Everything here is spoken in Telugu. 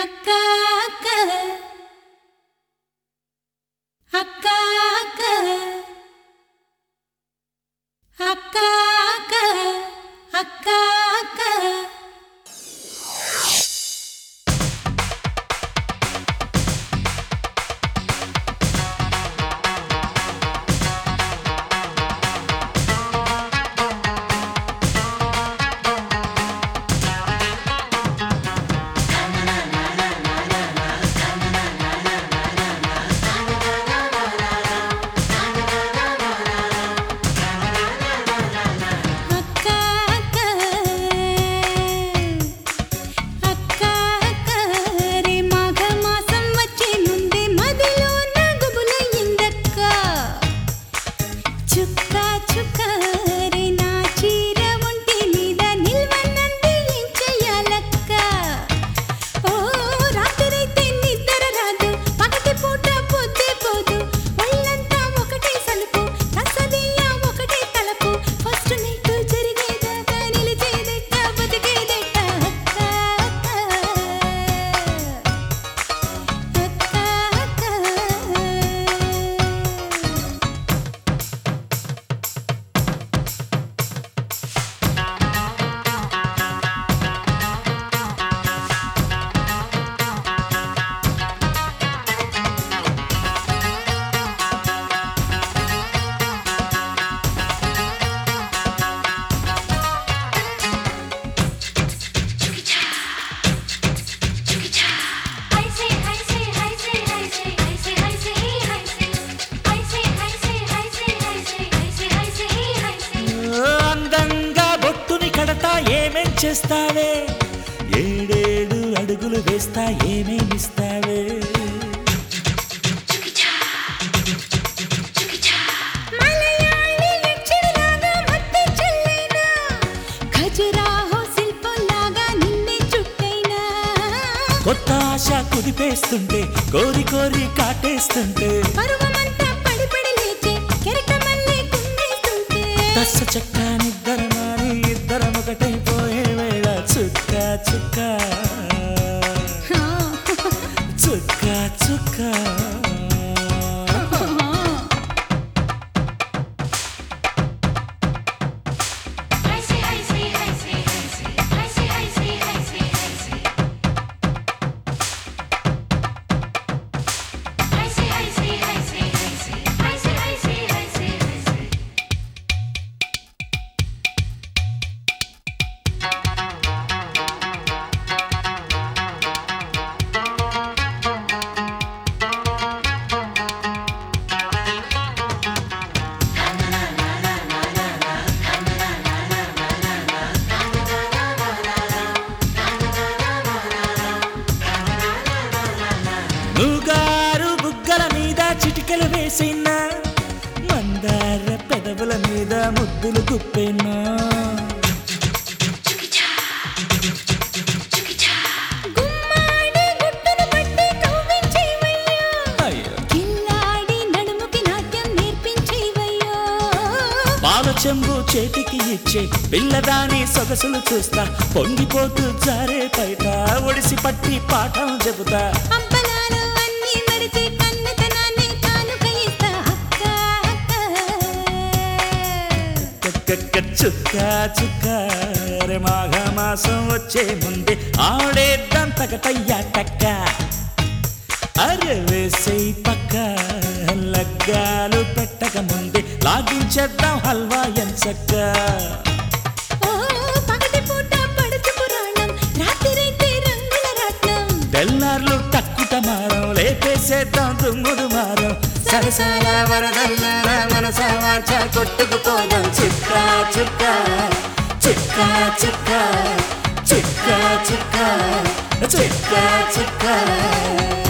అక్క అక్క అక్క అక్క అక్క అక్క అక్క అక్క అక్క అక్క అక్క అక్క రే మాఘ మాసం వచ్చే ముందే మదిలో నగుబులయ్యిందక్క చుక్క చుక్క రే నా చీర ఒంటి మీద నిల్వనంది ఏం చెయ్యాలక్క ఓ రాత్రైతే నిద్ర రాదు పగటి పూట పొద్దే పోదు ఒళ్ళంతా ఒకటే సలుపు రసదీయ ఒకటే తలపు ఫస్ట్ నైట్ జరిగేదాకా నిలిచేదెక్క బతికేదెక్క అక్క అక్క అక్క అక్క అందంగా బొట్టుని కడతా ఏమేం చేస్తావే ఏడేడు అడుగులు వేస్తా ఏమేమిస్తావే మలయాళీ యక్షిణిలాగా మత్తె చెల్లైనా ఖజురాహో శిల్పంలాగా నిన్నే చుట్టైనా కొత్త ఆశ కుదిపేస్తుంటే కోరి కోరి కాటేస్తుంటే పరువమంతా పడి పడి లేచే కెరటమల్లే కుమ్మేస్తుంటే దశ చక్క నిద్దర మాని ఇద్దరం ఒకటైపోయే వేళ చుక్క చుక్క చుక్క చుక్క నుగారు బుగ్గల మీద చిటికెలు వేసినా మందార పెదవుల మీద ముద్దులు గుప్పెనా గుమ్మాడి గుట్టును పట్టి కవ్వించేవయ్యా అయ్యో కిల్లాడి నడుముకి నాట్యం నేర్పించేవయ్యా పాల చెంబు చేతికి ఇచ్చే పిల్లదాని సొగసులు చూస్తా పొంగిపోతూ జారే బయట ఒడిసి పట్టి పాఠం చెబుతా అబ్బలాలు అన్నీ మరిచి కన్నతనాన్ని కానుక ఇస్తా అక్క అక్క కక్క చుక్క చుక్క రే మాఘ మాసం వచ్చే ముందే ఆడేద్దాం తగటయ్యా టక్క అరే వేసేయి పక్క లగ్గాలు పెట్టక ముందే లాగించేద్దాం హల్వా ఎంచక్క ఓ పగటి పూట పడుచు పురాణం రాత్రైతే రంగుల రాట్నం తెల్లార్లు టక్కుట మారం లేపేసేద్దాం దుమ్ముడు మారం సరసాల వరదల్లాల మనస వాచ కొట్టుకుపోదాం చుక్క చుక్క చుక్క చుక్క చుక్క చుక్క చుక్క చుక్క